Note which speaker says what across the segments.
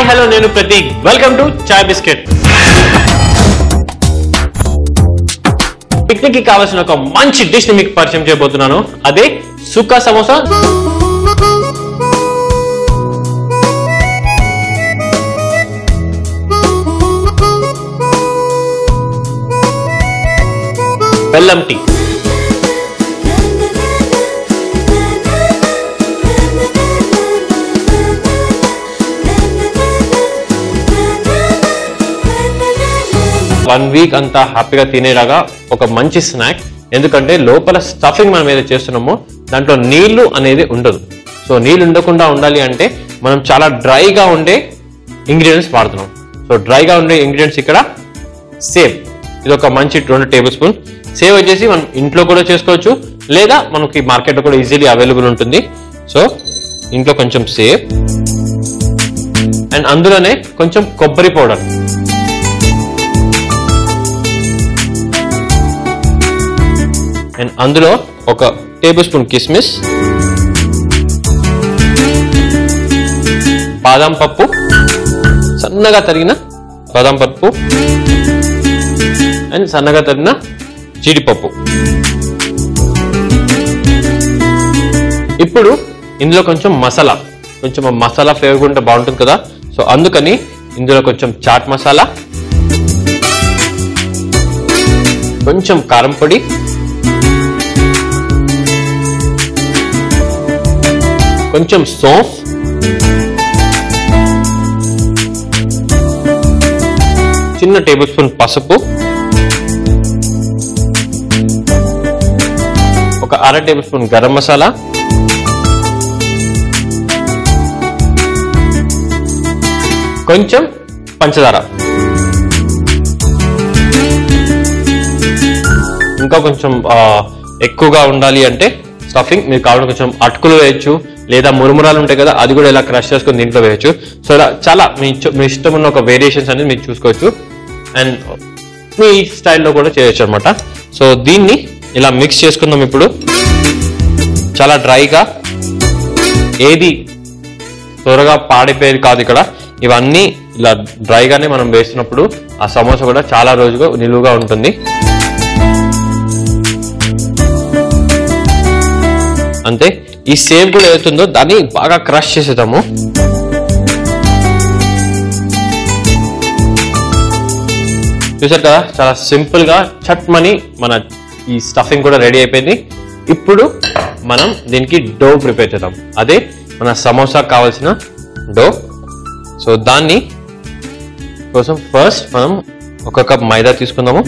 Speaker 1: Hello నేను Prateek welcome to chai biscuit picnic కి కావాల్సిన ఒక మంచి డిష్ ని మీకు పరిచయం చేయబోతున్నాను అదే సుక్క సమోసా బెల్లం టీ వన్ వీక్ అంతా హ్యాపీగా తినేలాగా ఒక మంచి స్నాక్ ఎందుకంటే లోపల స్టఫింగ్ మనం ఏదైతే చేస్తున్నామో దాంట్లో నీళ్లు అనేది ఉండదు సో నీళ్ళు ఉండకుండా ఉండాలి అంటే మనం చాలా డ్రైగా ఉండే ఇంగ్రీడియంట్స్ వాడుతున్నాం సో డ్రైగా ఉండే ఇంగ్రీడియంట్స్ ఇక్కడ సేవ్ ఇది ఒక మంచి రెండు టేబుల్ స్పూన్ సేవ్ వచ్చేసి మనం ఇంట్లో కూడా చేసుకోవచ్చు లేదా మనకి మార్కెట్లో కూడా ఈజీలీ అవైలబుల్ ఉంటుంది సో ఇంట్లో కొంచెం సేవ్ అండ్ అందులోనే కొంచెం కొబ్బరి పౌడర్ అండ్ అందులో ఒక టేబుల్ స్పూన్ కిస్మిస్ బాదం పప్పు సన్నగా తరిగిన బాదం పప్పు అండ్ సన్నగా తరిగిన జీడిపప్పు ఇప్పుడు ఇందులో కొంచెం మసాలా కొంచెం ఆ మసాలా ఫ్లేవర్ ఉంటే బాగుంటుంది కదా సో అందుకని ఇందులో కొంచెం చాట్ మసాలా కొంచెం కారం పొడి కొంచెం సోంఫ్ చిన్న టేబుల్ స్పూన్ పసుపు ఒక అర టేబుల్ స్పూన్ గరం మసాలా కొంచెం పంచదార ఇంకా కొంచెం ఆ, ఎక్కువగా ఉండాలి అంటే స్టఫింగ్ మీరు కావాలంటే కొంచెం అటుకులు వేయచ్చు లేదా మురుమురాలు ఉంటాయి కదా అది కూడా ఇలా క్రష్ చేసుకొని దీంట్లో వేయచ్చు సో ఇలా చాలా మీ ఇచ్చ- మీ ఇష్టం ఉన్న ఒక వేరియేషన్స్ అనేది మీరు చూసుకోవచ్చు అండ్ మీ స్టైల్లో కూడా చేయొచ్చు అనమాట సో దీన్ని ఇలా మిక్స్ చేసుకుందాం ఇప్పుడు చాలా డ్రైగా ఏది త్వరగా పాడిపోయేది కాదు ఇక్కడ ఇవన్నీ ఇలా డ్రైగానే మనం వేసినప్పుడు ఆ సమోసా కూడా చాలా రోజుగా నిలువుగా ఉంటుంది అంతే ఈ సేవ్ కూడా ఏదైతుందో దాన్ని బాగా క్రష్ చేసేద్దాము చూసారు కదా చాలా సింపుల్ గా చట్మని మన ఈ స్టఫింగ్ కూడా రెడీ అయిపోయింది ఇప్పుడు మనం దీనికి డో ప్రిపేర్ చేద్దాం అదే మన సమోసా కావాల్సిన డో సో దాన్ని కోసం ఫస్ట్ మనం ఒక కప్ మైదా తీసుకుందాము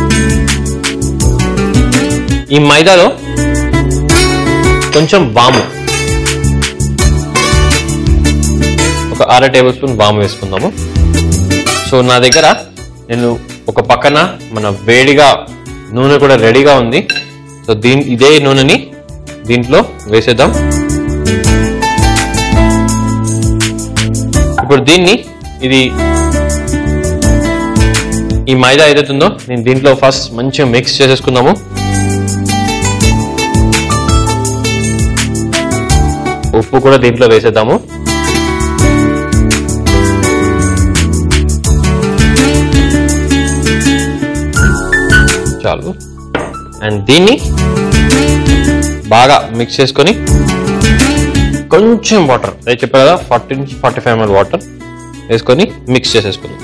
Speaker 1: ఈ మైదాలో కొంచెం వాము ఒక అర టేబుల్ స్పూన్ వాము వేసుకుందాము సో నా దగ్గర నేను ఒక పక్కన మన వేడిగా నూనె కూడా రెడీగా ఉంది సో దీని ఇదే నూనెని దీంట్లో వేసేద్దాం ఇప్పుడు దీన్ని ఇది ఈ మైదా ఏదైతుందో నేను దీంట్లో ఫస్ట్ మంచిగా మిక్స్ చేసేసుకుందాము ఉప్పు కూడా దీంట్లో వేసేద్దాము చాలు అండ్ దీన్ని బాగా మిక్స్ చేసుకొని కొంచెం వాటర్ అదే చెప్పారు కదా ఫార్టీ నుంచి ఫార్టీ ఫైవ్ ఎంఎల్ వాటర్ వేసుకొని మిక్స్ చేసేసుకుందాం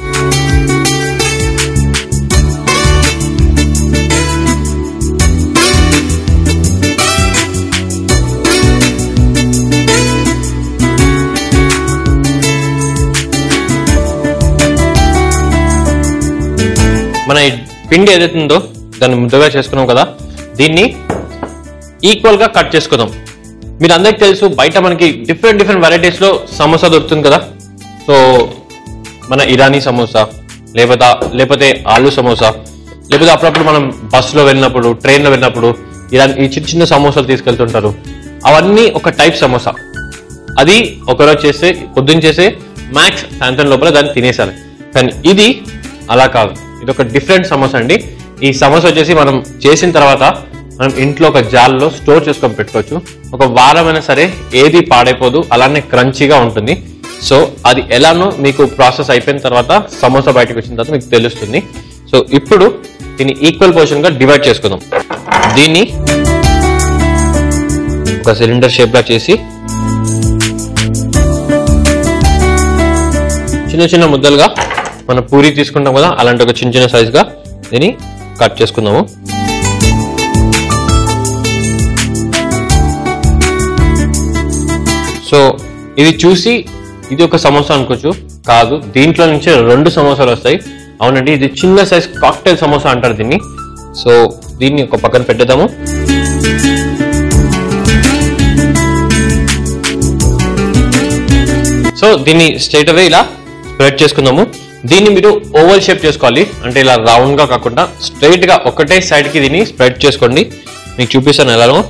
Speaker 1: మన ఈ పిండి ఏదైతే ఉందో దాన్ని ముద్దగా చేసుకున్నాం కదా దీన్ని ఈక్వల్ గా కట్ చేసుకుందాం మీరు అందరికి తెలుసు బయట మనకి డిఫరెంట్ డిఫరెంట్ వెరైటీస్ లో సమోసా దొరుకుతుంది కదా సో మన ఇరానీ సమోసా లేకపోతే లేకపోతే ఆలు సమోసా లేకపోతే అప్పుడప్పుడు మనం బస్సులో వెళ్ళినప్పుడు ట్రైన్లో వెళ్ళినప్పుడు ఇలా ఈ చిన్న చిన్న సమోసాలు తీసుకెళ్తుంటారు అవన్నీ ఒక టైప్ సమోసా అది ఒకరోజు చేస్తే పొద్దున్న చేసే మ్యాక్స్ సాయంత్రం లోపల దాన్ని తినేసాలి కానీ ఇది అలా కాదు ఇది ఒక డిఫరెంట్ సమోసా అండి ఈ సమోసా వచ్చేసి మనం చేసిన తర్వాత మనం ఇంట్లో ఒక జాల్లో స్టోర్ చేసుకొని పెట్టుకోవచ్చు ఒక వారమైనా సరే ఏది పాడైపోదు అలానే క్రంచీగా ఉంటుంది సో అది ఎలానో మీకు ప్రాసెస్ అయిపోయిన తర్వాత సమోసా బయటకు వచ్చిన తర్వాత మీకు తెలుస్తుంది సో ఇప్పుడు దీన్ని ఈక్వల్ పోర్షన్ గా డివైడ్ చేసుకుందాం దీన్ని ఒక సిలిండర్ షేప్ లా చేసి చిన్న చిన్న ముద్దలుగా మనం పూరి తీసుకుంటాం కదా అలాంటి ఒక చిన్న చిన్న సైజుగా దీన్ని కట్ చేసుకుందాము సో ఇది చూసి ఇది ఒక సమోసా అనుకోవచ్చు కాదు దీంట్లో నుంచి రెండు సమోసాలు వస్తాయి అవునండి ఇది చిన్న సైజ్ కాక్టైల్ సమోసా అంటారు దీన్ని సో దీన్ని ఒక పక్కన పెట్టేద్దాము సో దీన్ని స్ట్రైట్ అవే ఇలా స్ప్రెడ్ చేసుకుందాము దీన్ని మీరు ఓవల్ షేప్ చేసుకోవాలి అంటే ఇలా రౌండ్ గా కాకుండా స్ట్రైట్ గా ఒకటే సైడ్ కి దీన్ని స్ప్రెడ్ చేసుకోండి మీకు చూపిస్తాను ఎలానో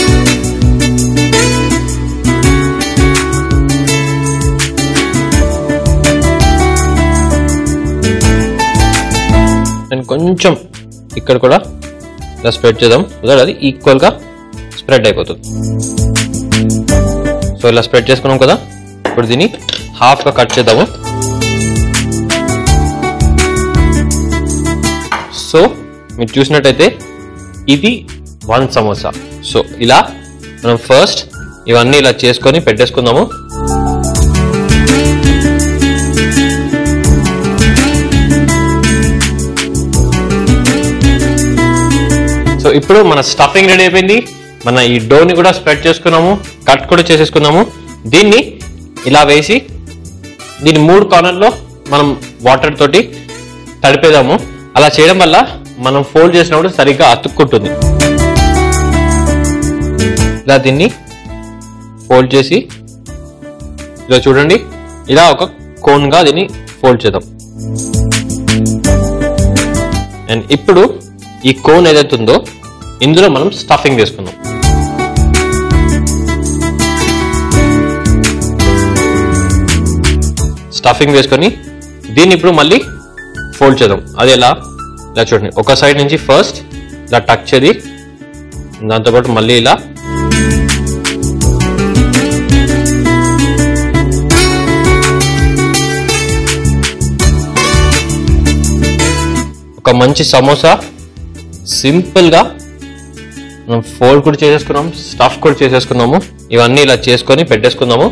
Speaker 1: అండ్ కొంచెం ఇక్కడ కూడా ఇలా స్ప్రెడ్ చేద్దాం సో that అది ఈక్వల్ గా స్ప్రెడ్ అయిపోతుంది సో ఇలా స్ప్రెడ్ చేసుకున్నాం కదా ఇప్పుడు దీన్ని హాఫ్ గా కట్ చేద్దాము సో మీరు చూసినట్టయితే ఇది వన్ సమోసా సో ఇలా మనం ఫస్ట్ ఇవన్నీ ఇలా చేసుకొని పెట్టేసుకుందాము సో ఇప్పుడు మన స్టఫింగ్ రెడీ అయిపోయింది మన ఈ డోని కూడా స్ప్రెడ్ చేసుకున్నాము కట్ కూడా చేసేసుకున్నాము దీన్ని ఇలా వేసి దీని మూడు కార్నర్లో మనం వాటర్ తోటి తడిపేదాము అలా చేయడం వల్ల మనం ఫోల్డ్ చేసినప్పుడు సరిగ్గా అతుక్కుంటుంది ఇలా దీన్ని ఫోల్డ్ చేసి ఇలా చూడండి ఇలా ఒక కోన్గా దీన్ని ఫోల్డ్ చేద్దాం అండ్ ఇప్పుడు ఈ కోన్ ఏదైతే ఉందో ఇందులో మనం స్టఫింగ్ వేసుకుందాం స్టఫింగ్ వేసుకొని దీన్ని ఇప్పుడు మళ్ళీ ఫోల్డ్ చేద్దాం అది ఎలా ఇలా చూడండి ఒక సైడ్ నుంచి ఫస్ట్ ఇలా టచ్ చేది దాంతోపాటు మళ్ళీ ఇలా ఒక మంచి సమోసా సింపుల్గా మనం ఫోల్డ్ కూడా చేసేసుకున్నాం స్టఫ్ కూడా చేసేసుకున్నాము ఇవన్నీ ఇలా చేసుకొని పెట్టేసుకుందాము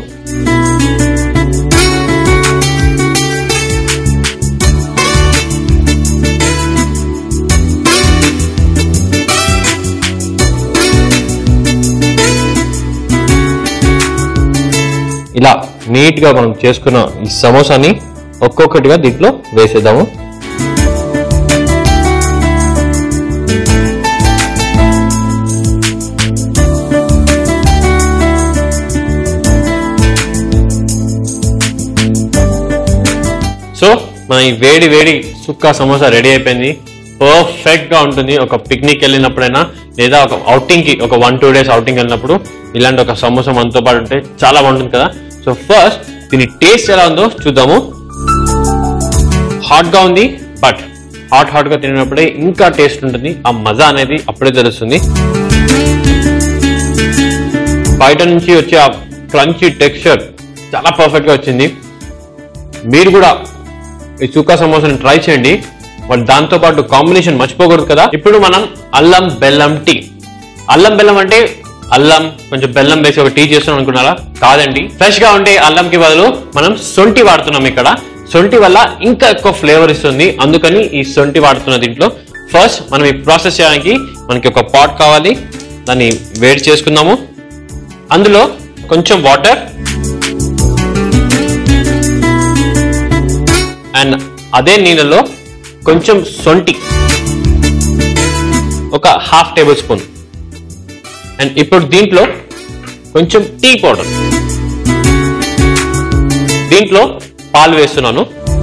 Speaker 1: ఇలా నీట్ గా మనం చేసుకున్న ఈ సమోసాని ఒక్కొక్కటిగా దీంట్లో వేసేద్దాము సో మన ఈ వేడి వేడి సుక్క సమోసా రెడీ అయిపోయింది పర్ఫెక్ట్ గా ఉంటుంది ఒక పిక్నిక్ వెళ్ళినప్పుడైనా లేదా ఒక outing కి ఒక వన్ టూ డేస్ అవుటింగ్ వెళ్ళినప్పుడు ఇలాంటి ఒక సమోసా మనతో పాటు ఉంటే చాలా బాగుంటుంది కదా సో ఫస్ట్ దీని టేస్ట్ ఎలా ఉందో చూద్దాము హాట్ గా ఉంది బట్ హాట్ హాట్ గా తినప్పుడే ఇంకా టేస్ట్ ఉంటుంది ఆ మజా అనేది అప్పుడే తెలుస్తుంది బయట నుంచి వచ్చే ఆ క్రంచీ టెక్స్చర్ చాలా పర్ఫెక్ట్ గా వచ్చింది మీరు కూడా ఈ చుక్కా సమోసాని ట్రై చేయండి బట్ దాంతో పాటు కాంబినేషన్ మర్చిపోకూడదు కదా ఇప్పుడు మనం అల్లం బెల్లం టీ అల్లం బెల్లం అంటే అల్లం కొంచెం బెల్లం వేసి ఒక టీ చేస్తున్నాం అనుకున్నారా కాదండి ఫ్రెష్ గా ఉంటే అల్లంకి బదులు మనం సొంటి వాడుతున్నాం ఇక్కడ సొంటి వల్ల ఇంకా ఎక్కువ ఫ్లేవర్ ఇస్తుంది అందుకని ఈ సొంటి వాడుతున్న దీంట్లో ఫస్ట్ మనం ఈ ప్రాసెస్ చేయడానికి మనకి ఒక పాట్ కావాలి దాన్ని వేడి చేసుకుందాము అందులో కొంచెం వాటర్ అండ్ అదే నీళ్ళలో కొంచెం సొంటి ఒక హాఫ్ టేబుల్ స్పూన్ అండ్ ఇప్పుడు దీంట్లో కొంచెం టీ పౌడర్ దీంట్లో పాలు వేస్తున్నాను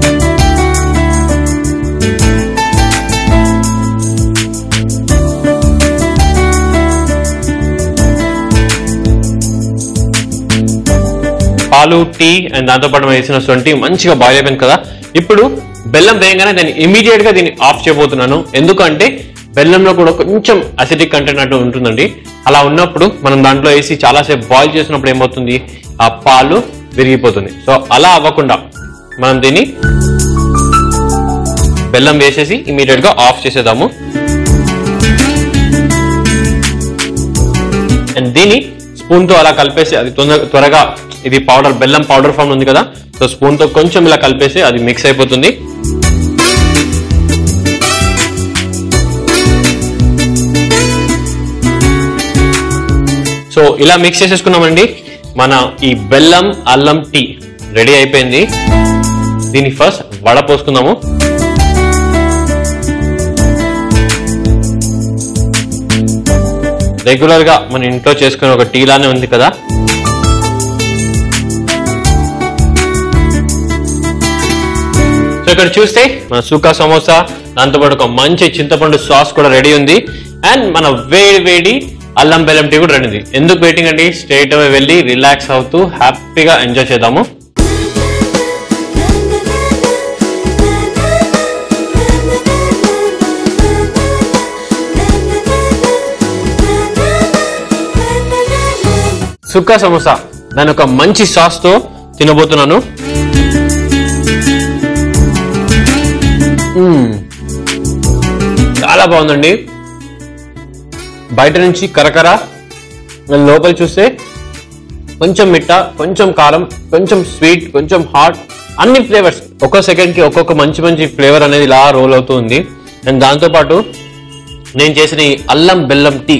Speaker 1: పాలు టీ అండ్ దాంతోపాటు మనం వేసిన సొంటి మంచిగా బాయిల్ అయిపోయింది కదా ఇప్పుడు బెల్లం వేయగానే దాన్ని ఇమీడియట్ గా దీన్ని ఆఫ్ చేయబోతున్నాను ఎందుకంటే బెల్లంలో కూడా కొంచెం అసిడిక్ కంటెంట్ అంటూ ఉంటుందండి అలా ఉన్నప్పుడు మనం దాంట్లో వేసి చాలాసేపు బాయిల్ చేసినప్పుడు ఏమవుతుంది ఆ పాలు విరిగిపోతుంది సో అలా అవ్వకుండా మనం దీన్ని బెల్లం వేసేసి ఇమీడియట్ గా ఆఫ్ చేసేద్దాము అండ్ దీన్ని స్పూన్ తో అలా కలిపేసి అది తొందర త్వరగా ఇది పౌడర్ బెల్లం పౌడర్ ఫామ్ ఉంది కదా సో స్పూన్ తో కొంచెం ఇలా కలిపేసి అది మిక్స్ అయిపోతుంది సో ఇలా మిక్స్ చేసేసుకున్నామండి మన ఈ బెల్లం అల్లం టీ రెడీ అయిపోయింది దీన్ని ఫస్ట్ వడ పోసుకుందాము రెగ్యులర్ గా మన ఇంట్లో చేసుకునే ఒక టీ లానే ఉంది కదా సో ఇక్కడ చూస్తే మన సూకా సమోసా దాంతోపాటు ఒక మంచి చింతపండు సాస్ కూడా రెడీ ఉంది అండ్ మన వేడి వేడి అల్లం బెల్లం టీ కూడా రెడీ ఉంది ఎందుకు వెయిటింగ్ అండి స్ట్రైట్ అవే వెళ్ళి రిలాక్స్ అవుతూ హ్యాపీగా ఎంజాయ్ చేద్దాము సుక్క సమోసా దాని ఒక మంచి సాస్ తో తినబోతున్నాను మ్మ్. చాలా బాగుందండి బయట నుంచి కరకర లోపల చూస్తే కొంచెం మిట్ట కొంచెం కారం కొంచెం స్వీట్ కొంచెం హాట్ అన్ని ఫ్లేవర్స్ ఒక్కో సెకండ్ కి ఒక్కొక్క మంచి మంచి ఫ్లేవర్ అనేది ఇలా రోల్ అవుతూ ఉంది అండ్ దాంతోపాటు నేను చేసిన ఈ అల్లం బెల్లం టీ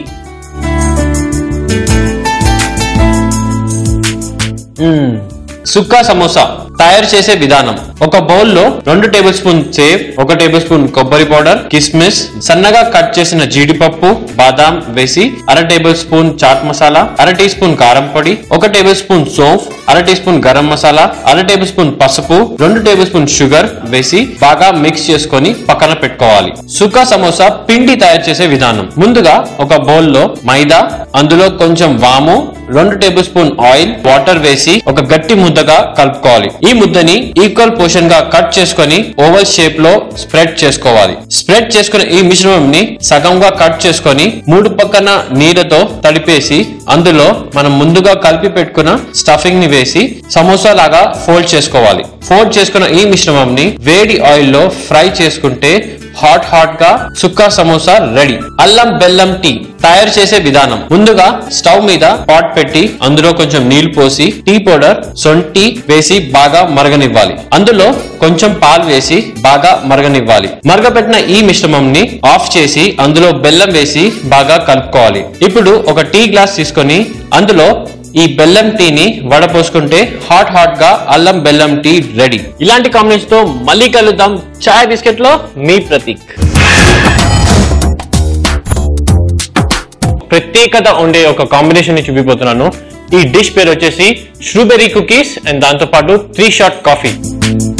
Speaker 1: మ్మ్. సుక్కా సమోసా తయారు చేసే విధానం ఒక బౌల్ లో రెండు టేబుల్ స్పూన్ సేవ్ ఒక టేబుల్ స్పూన్ కొబ్బరి పౌడర్ కిస్మిస్ సన్నగా కట్ చేసిన జీడిపప్పు బాదాం వేసి అర టేబుల్ స్పూన్ చాట్ మసాలా అర టీ స్పూన్ కారం పొడి ఒక టేబుల్ స్పూన్ సోంఫ్ అర టీ స్పూన్ గరం మసాలా అర టేబుల్ స్పూన్ పసుపు రెండు టేబుల్ స్పూన్ షుగర్ వేసి బాగా మిక్స్ చేసుకొని పక్కన పెట్టుకోవాలి సుకా సమోసా పిండి తయారు చేసే విధానం ముందుగా ఒక బౌల్ లో మైదా అందులో కొంచెం వాము రెండు టేబుల్ స్పూన్ ఆయిల్ వాటర్ వేసి ఒక గట్టి ముద్దగా కలుపుకోవాలి ఈ ముద్దని ఈక్వల్ పోర్షన్ గా కట్ చేసుకొని ఓవల్ షేప్ లో స్ప్రెడ్ చేసుకోవాలి స్ప్రెడ్ చేసుకున్న ఈ మిశ్రమంని సగంగా కట్ చేసుకొని మూడు పక్కన నీళ్ళతో తడిపేసి అందులో మనం ముందుగా కలిపి పెట్టుకున్న స్టఫింగ్ ని వేసి సమోసా లాగా ఫోల్డ్ చేసుకోవాలి ఫోల్డ్ చేసుకున్న ఈ మిశ్రమంని వేడి ఆయిల్ లో ఫ్రై చేసుకుంటే హాట్ హాట్ గా సుక్కా సమోసా రెడీ అల్లం బెల్లం టీ తయారు చేసే విధానం ముందుగా స్టవ్ మీద పాట్ పెట్టి అందులో కొంచెం నీళ్లు పోసి టీ పౌడర్ సొంటి వేసి బాగా మరగనివ్వాలి అందులో కొంచెం పాలు వేసి బాగా మరగనివ్వాలి మరగపెట్టిన ఈ మిశ్రమంని ఆఫ్ చేసి అందులో బెల్లం వేసి బాగా కలుపుకోవాలి ఇప్పుడు ఒక టీ గ్లాస్ తీసుకొని అందులో ఈ బెల్లం టీని వడపోసుకుంటే హాట్ హాట్ గా అల్లం బెల్లం టీ రెడీ ఇలాంటి కాంబినేషన్ తో మళ్ళీ కలుద్దాం చాయ్ బిస్కెట్ లో మీ ప్రతీక్ ప్రత్యేకత ఉండే ఒక కాంబినేషన్ ని చూపిపోతున్నాను ఈ డిష్ పేరు వచ్చేసి స్ట్రాబెర్రీ కుకీస్ అండ్ దాంతో పాటు త్రీ షాట్ కాఫీ